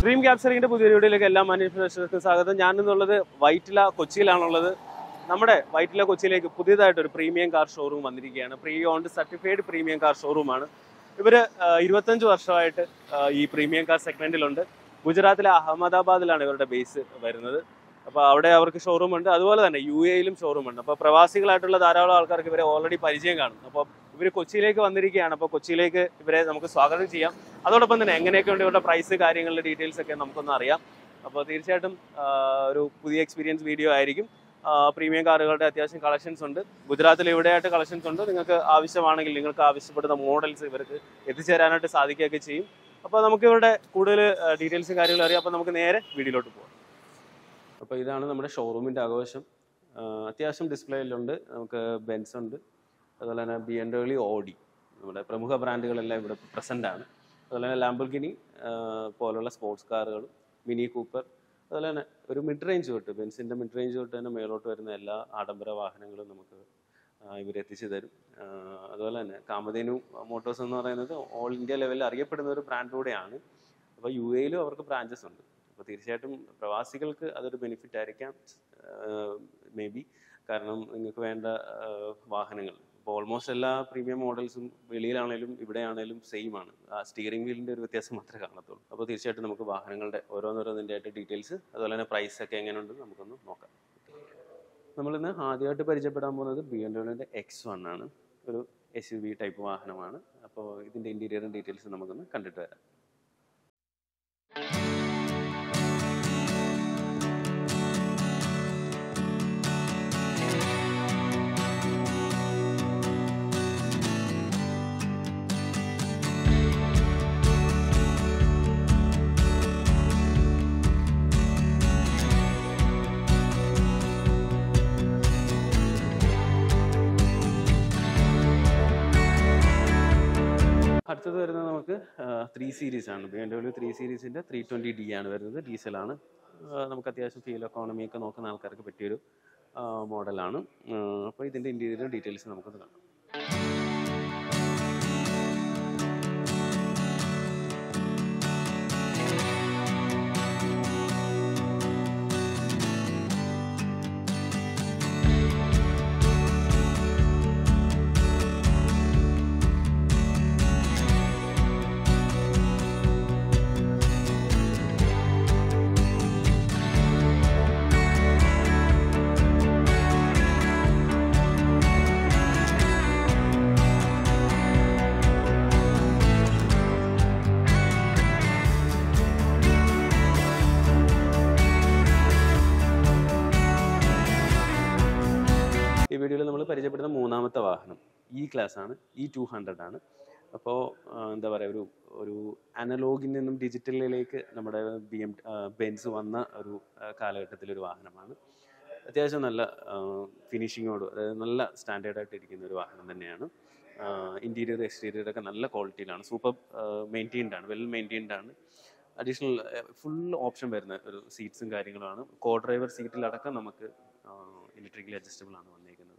Dream ക്യാപ്ചറിങ്ങിന്റെ പുതിയ വീഡിയോയിലേക്ക് എല്ലാ മാനുഫാക്ചറേഴ്സിനും സ്വാഗതം ഞാൻ എന്നുള്ളത് വൈറ്റില കൊച്ചിയിലാണുള്ളത് നമ്മുടെ വൈറ്റില കൊച്ചിയിലേക്ക് പുതിയതായിട്ട് ഒരു പ്രീമിയം കാർ ഷോറൂം വന്നിരിക്കുകയാണ് pre owned certified premium car ഷോറൂമാണ് ഇവര് ആ, ഇരുപത്തഞ്ച് വർഷമായിട്ട് ആ, ഈ പ്രീമിയം കാർ സെഗ്മെന്റിലുണ്ട് ഗുജറാത്തിലെ അഹമ്മദാബാദിലാണ് ഇവരുടെ ബേസ് വരുന്നത് അപ്പോൾ അവിടെ അവർക്ക് ഷോറൂം ഉണ്ട് അതുപോലെ തന്നെ യു എയിലും ഷോറൂം ഉണ്ട് അപ്പോൾ പ്രവാസികളായിട്ടുള്ള ധാരാളം ആൾക്കാർക്ക് ഇവരെ ഓൾറെഡി പരിചയം കാണും അപ്പോൾ ഇവർ കൊച്ചിയിലേക്ക് വന്നിരിക്കുകയാണ് അപ്പോൾ കൊച്ചിയിലേക്ക് ഇവരെ നമുക്ക് സ്വാഗതം ചെയ്യാം അതോടൊപ്പം തന്നെ എങ്ങനെയൊക്കെ ഉണ്ട് ഇവരുടെ പ്രൈസ് കാര്യങ്ങളുടെ ഡീറ്റെയിൽസ് ഒക്കെ നമുക്കൊന്ന് അറിയാം അപ്പോൾ തീർച്ചയായിട്ടും ആ, ഒരു പുതിയ എക്സ്പീരിയൻസ് വീഡിയോ ആയിരിക്കും പ്രീമിയം കാറുകളുടെ അത്യാവശ്യം കളക്ഷൻസ് ഉണ്ട് ഗുജറാത്തിൽ ഇവിടെയായിട്ട് കളക്ഷൻസ് ഉണ്ട് നിങ്ങൾക്ക് ആവശ്യമാണെങ്കിൽ നിങ്ങൾക്ക് ആവശ്യപ്പെടുന്ന മോഡൽസ് ഇവർക്ക് എത്തിച്ചേരാനായിട്ട് സാധിക്കുകയൊക്കെ ചെയ്യും അപ്പോൾ നമുക്ക് ഇവരുടെ കൂടുതൽ ഡീറ്റെയിൽസും കാര്യങ്ങളും അറിയാം അപ്പോൾ നമുക്ക് നേരെ വീഡിയോയിലോട്ട് പോകാം അപ്പോൾ ഇതാണ് നമ്മുടെ ഷോറൂമിൻ്റെ ആഘോഷം ആ, അത്യാവശ്യം ഡിസ്പ്ലേയിലുണ്ട് നമുക്ക് ബെൻസ് ഉണ്ട് അതുപോലെ തന്നെ ബി എം ഡബ്ല്യു ഓഡി നമ്മുടെ പ്രമുഖ ബ്രാൻഡുകളെല്ലാം ഇവിടെ പ്രസൻ്റ് ആണ് അതുപോലെ തന്നെ ലാംബോർഗിനി പോലുള്ള സ്പോർട്സ് കാറുകളും മിനി കൂപ്പർ അതുപോലെ തന്നെ ഒരു മിഡ് റേഞ്ച് തൊട്ട് ബെൻസിൻ്റെ മിഡ് റേഞ്ച് തൊട്ട് തന്നെ മേലോട്ട് വരുന്ന എല്ലാ ആഡംബര വാഹനങ്ങളും നമുക്ക് ഇവർ എത്തിച്ചു തരും ആ, അതുപോലെ തന്നെ കാമധേനു മോട്ടോഴ്സ് എന്ന് പറയുന്നത് ഓൾ ഇന്ത്യ ലെവലിൽ അറിയപ്പെടുന്ന ഒരു ബ്രാൻഡ് കൂടെയാണ് അപ്പോൾ യു എയിലും അവർക്ക് ബ്രാഞ്ചസ് ഉണ്ട് അപ്പോൾ തീർച്ചയായിട്ടും പ്രവാസികൾക്ക് അതൊരു ബെനിഫിറ്റ് ആയിരിക്കാം മേ ബി കാരണം നിങ്ങൾക്ക് വേണ്ട ആ, വാഹനങ്ങൾ ഇപ്പോൾ ഓൾമോസ്റ്റ് എല്ലാ പ്രീമിയം മോഡൽസും വെളിയിലാണേലും ഇവിടെയാണേലും സെയിം ആണ് ആ സ്റ്റിയറിംഗ് വീലിൻ്റെ ഒരു വ്യത്യാസം മാത്രമേ കാണത്തുള്ളൂ അപ്പോൾ തീർച്ചയായിട്ടും നമുക്ക് വാഹനങ്ങളുടെ ഓരോന്നോരോന്നിൻ്റെ ആയിട്ട് ഡീറ്റെയിൽസ് അതുപോലെ തന്നെ പ്രൈസ് ഒക്കെ എങ്ങനെയുണ്ടെന്ന് നമുക്കൊന്ന് നോക്കാം നമ്മളിന്ന് ആദ്യമായിട്ട് പരിചയപ്പെടാൻ പോകുന്നത് ബി എം ഡബ്ല്യൂൻ്റെ എക്സ് വൺ ആണ് ഒരു എസ് യു വി ടൈപ്പ് വാഹനമാണ് അപ്പോൾ ഇതിൻ്റെ ഇൻറ്റീരിയറും ഡീറ്റെയിൽസ് നമുക്കൊന്ന് കണ്ടിട്ട് വരാം അടുത്തത് വരുന്നത് നമുക്ക് ത്രീ സീരീസ് ആണ് ബി എം ഡബ്ല്യു ത്രീ സീരീസിൻ്റെ ത്രീ ട്വൻറ്റി ഡി ആണ് വരുന്നത് ഡീസലാണ് നമുക്ക് അത്യാവശ്യം ഫീൽ എക്കോണമി ഒക്കെ നോക്കുന്ന ആൾക്കാർക്ക് പറ്റിയൊരു മോഡലാണ് അപ്പോൾ ഇതിൻ്റെ ഇൻറ്റീരിയർ ഡീറ്റെയിൽസ് നമുക്കൊന്ന് കാണാം ഈ വീഡിയോയിൽ നമ്മൾ പരിചയപ്പെടുന്ന മൂന്നാമത്തെ വാഹനം ഈ ക്ലാസ് ആണ് ഈ ടു ഹൺഡ്രഡ് ആണ് അപ്പോൾ എന്താ പറയുക ഒരു ഒരു അനലോഗിൽ നിന്നും ഡിജിറ്റലിലേക്ക് നമ്മുടെ ബി എം ബെൻസ് വന്ന ഒരു ആ, കാലഘട്ടത്തിലൊരു വാഹനമാണ് അത്യാവശ്യം നല്ല ഫിനിഷിങ്ങോട് അതായത് നല്ല സ്റ്റാൻഡേർഡായിട്ട് ഇരിക്കുന്ന ഒരു വാഹനം തന്നെയാണ് ഇൻറ്റീരിയർ എക്സ്റ്റീരിയർ ഒക്കെ നല്ല ക്വാളിറ്റിയിലാണ് സൂപ്പർ മെയിൻറ്റെയിൻഡ് ആണ് വെൽ മെയിൻറ്റെയിൻഡ് ആണ് അഡീഷണൽ ഫുൾ ഓപ്ഷൻ വരുന്ന ഒരു സീറ്റ്സും കാര്യങ്ങളുമാണ് കോ ഡ്രൈവർ സീറ്റിലടക്കം നമുക്ക് ഇലക്ട്രിക്കലി അഡ്ജസ്റ്റബിൾ ആണ് വന്നിരിക്കുന്നത്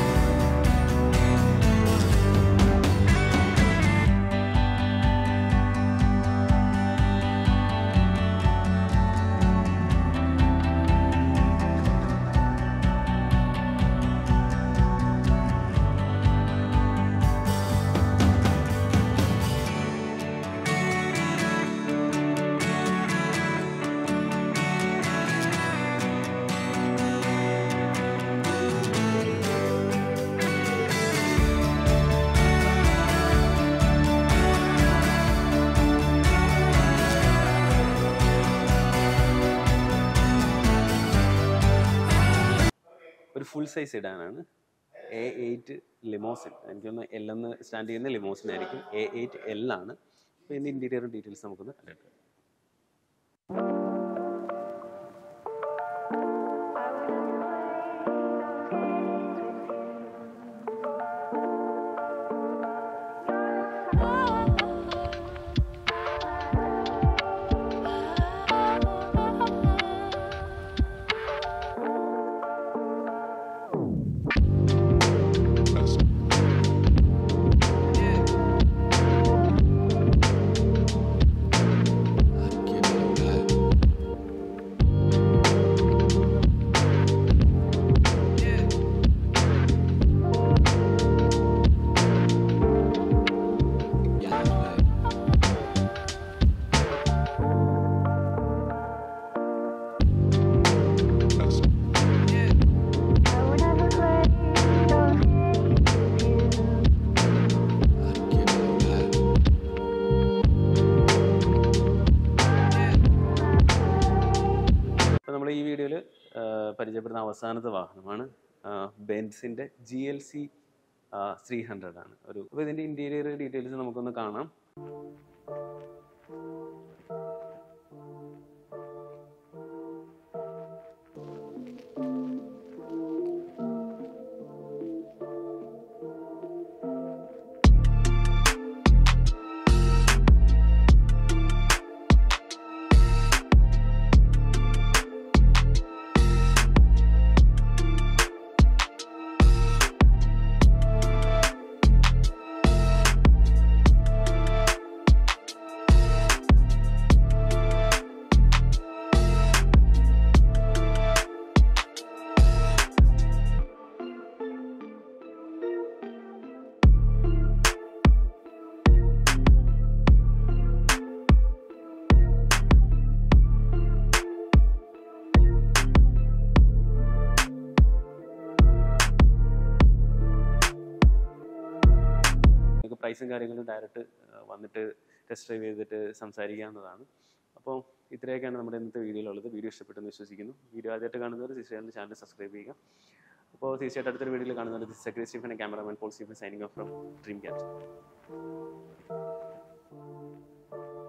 ഒരു ഫുൾ സൈസ് ഇടാനാണ് എ എയ്റ്റ് ലിമോസിൻ എനിക്കൊന്ന് എൽ എന്ന് സ്റ്റാൻഡ് ചെയ്യുന്ന ലിമോസിൻ ആയിരിക്കും എ എയ്റ്റ് എൽ ആണ് അപ്പോൾ ഇതിൻ്റെ ഇൻറ്റീരിയർ ഡീറ്റെയിൽസ് നമുക്കൊന്ന് കണ്ടിട്ട് വരാം. Get അവസാനത്തെ വാഹനമാണ് ബെൻസിൻ്റെ G L C three hundred ആണ് ഒരു അപ്പോൾ ഇതിൻ്റെ ഇൻറ്റീരിയർ ഡീറ്റെയിൽസ് നമുക്കൊന്ന് കാണാം നിങ്ങൾക്ക് പ്രൈസും കാര്യങ്ങളും ഡയറക്റ്റ് വന്നിട്ട് ടെസ്റ്റ് ഡ്രൈവ് ചെയ്തിട്ട് സംസാരിക്കാവുന്നതാണ് അപ്പോൾ ഇത്രയൊക്കെയാണ് നമ്മുടെ ഇന്നത്തെ വീഡിയോയിലുള്ളത് വീഡിയോ ഇഷ്ടപ്പെട്ടെന്ന് വിശ്വസിക്കുന്നു വീഡിയോ ആദ്യമായിട്ട് കാണുന്നവർ തീർച്ചയായും ചാനൽ സബ്സ്ക്രൈബ് ചെയ്യുക അപ്പോൾ തീർച്ചയായിട്ടും അടുത്തൊരു വീഡിയോയിൽ കാണുന്നത് secretary Stephen cameraman Paul Stephen signing off from dream cat